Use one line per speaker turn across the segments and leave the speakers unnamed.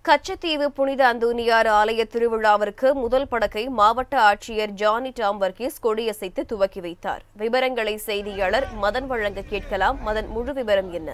கச்சத்தீவு புனித அந்தோனியார் ஆலய திருவிழாவிற்கு முதல் படகை மாவட்ட ஆட்சியர் ஜானி டாம் வர்கீஸ் கொடியசைத்து துவக்கி வைத்தார் விவரங்களை செய்தியாளர் மதன் வழங்க கேட்கலாம் மதன் முழு விவரம் என்ன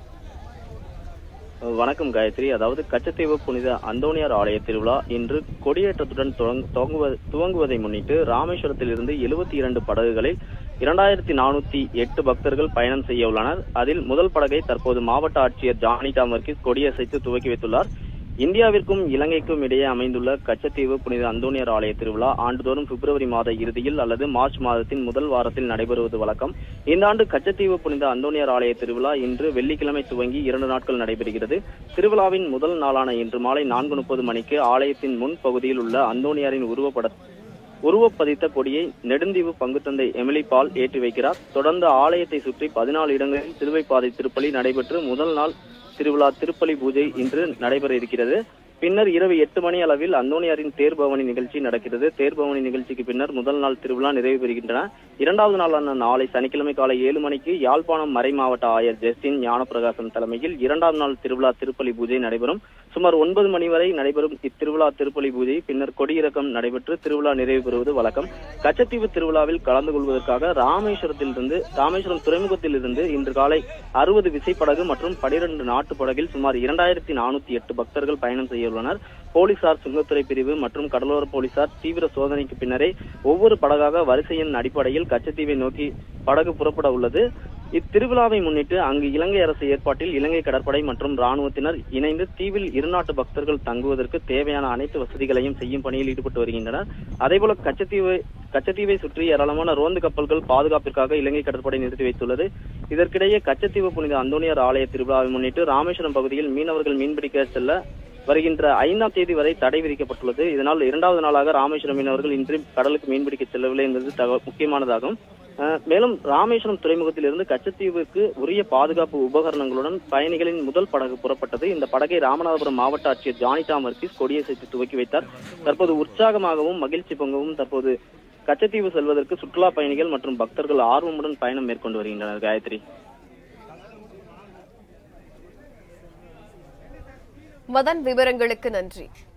வணக்கம் காயத்ரி அதாவது கச்சத்தீவு புனித அந்தோனியார் ஆலய திருவிழா இன்று கொடியேற்றத்துடன் துவங்க- துவங்குவ- துவங்குவதை முன்னிட்டு ராமேஸ்வரத்தில் இருந்து எழுபத்தி இரண்டு படகுகளில் இரண்டாயிரத்தி நானூத்தி எட்டு பக்தர்கள் பயணம் செய்ய உள்ளனர் அதில் முதல் படகை தற்போது மாவட்ட ஆட்சியர் ஜானி டாம் வர்கீஸ் கொடியசைத்து துவக்கி வைத்துள்ளார் இந்தியாவிற்கும் இலங்கைக்கும் இடையே அமைந்துள்ள கச்சத்தீவு புனித அந்தோனியார் ஆலய திருவிழா ஆண்டுதோறும் பிப்ரவரி மாத இறுதியில் அல்லது மார்ச் மாதத்தின் முதல் வாரத்தில் நடைபெறுவது வழக்கம் இந்த ஆண்டு கச்சத்தீவு புனித அந்தோனியார் ஆலய திருவிழா இன்று வெள்ளிக்கிழமை துவங்கி இரண்டு நாட்கள் நடைபெறுகிறது திருவிழாவின் முதல் நாளான இன்று மாலை நான்கு முப்பது மணிக்கு ஆலயத்தின் முன் பகுதியில் உள்ள அந்தோனியாரின் உருவப்பட உருவப்பதித்த கொடியை நெடுந்தீவு பங்குத்தந்தை எமிலி பால் ஏற்றி வைக்கிறார் தொடர்ந்து ஆலயத்தை சுற்றி பதினாலு இடங்களில் சிலுவைப்பாதை திருப்பலி நடைபெற்று முதல் நாள் திருவிழா திருப்பலி பூஜை இன்று நடைபெற இருக்கிறது பின்னர் இரவு எட்டு மணி அளவில் அந்தோனியாரின் தேர்பவனி நிகழ்ச்சி நடக்கிறது தேர்பவனி நிகழ்ச்சிக்கு பின்னர் முதல் நாள் திருவிழா நிறைவு பெறுகின்றன இரண்டாவது நாளான நாளை சனிக்கிழமை காலை ஏழு மணிக்கு யாழ்ப்பாணம் மறை மாவட்ட ஆயர் ஜஸ்டின் ஞானப்பிரகாசம் தலைமையில் இரண்டாம் நாள் திருவிழா திருப்பலி பூஜை நடைபெறும் சுமார் ஒன்பது மணி வரை நடைபெறும் இத்திருவிழா திருப்பலி பூஜை பின்னர் கொடியிறக்கம் நடைபெற்று திருவிழா நிறைவு பெறுவது வழக்கம் கச்சத்தீவு திருவிழாவில் கலந்து கொள்வதற்காக ராமேஸ்வரத்திலிருந்து ராமேஸ்வரம் துறைமுகத்தில் இருந்து இன்று காலை அறுபது விசைப்படகு மற்றும் பனிரெண்டு நாட்டு படகில் சுமார் இரண்டாயிரத்தி நானூத்தி எட்டு பக்தர்கள் பயணம் செய்ய உள்ளனர் போலீசார் சுங்கத்துறை பிரிவு மற்றும் கடலோர போலீசார் தீவிர சோதனைக்கு பின்னரே ஒவ்வொரு படகாக வரிசையின் அடிப்படையில் கச்சத்தீவை நோக்கி படகு புறப்பட உள்ளது இத்திருவிழாவை முன்னிட்டு அங்கு இலங்கை அரசு ஏற்பாட்டில் இலங்கை கடற்படை மற்றும் ராணுவத்தினர் இணைந்து தீவில் இருநாட்டு பக்தர்கள் தங்குவதற்கு தேவையான அனைத்து வசதிகளையும் செய்யும் பணியில் ஈடுபட்டு வருகின்றனர் அதேபோல கச்சத்தீவு கச்சத்தீவை சுற்றி ஏராளமான ரோந்து கப்பல்கள் பாதுகாப்பிற்காக இலங்கை கடற்படை நிறுத்தி வைத்துள்ளது இதற்கிடையே கச்சத்தீவு புனித அந்தோனியார் ஆலய திருவிழாவை முன்னிட்டு ராமேஸ்வரம் பகுதியில் மீனவர்கள் மீன்பிடிக்க செல்ல வருகின்ற ஐந்தாம் தேதி வரை தடை விதிக்கப்பட்டுள்ளது இதனால் இரண்டாவது நாளாக ராமேஸ்வரம் மீனவர்கள் இன்று கடலுக்கு மீன்பிடிக்க செல்லவில்லை என்பது தக- முக்கியமானதாகும் அஹ், மேலும் ராமேஸ்வரம் துறைமுகத்திலிருந்து கச்சத்தீவுக்கு உரிய பாதுகாப்பு உபகரணங்களுடன் பயணிகளின் முதல் படகு புறப்பட்டது இந்த படகை ராமநாதபுரம் மாவட்ட ஆட்சியர் ஜானி டாம் வர்கீஸ் கொடியசைத்து துவக்கி வைத்தார் தற்போது உற்சாகமாகவும் மகிழ்ச்சி பொங்கவும் தற்போது கச்சத்தீவு செல்வதற்கு சுற்றுலா பயணிகள் மற்றும் பக்தர்கள் ஆர்வமுடன் பயணம் மேற்கொண்டு வருகின்றனர் காயத்ரி
மதன் விவரங்களுக்கு நன்றி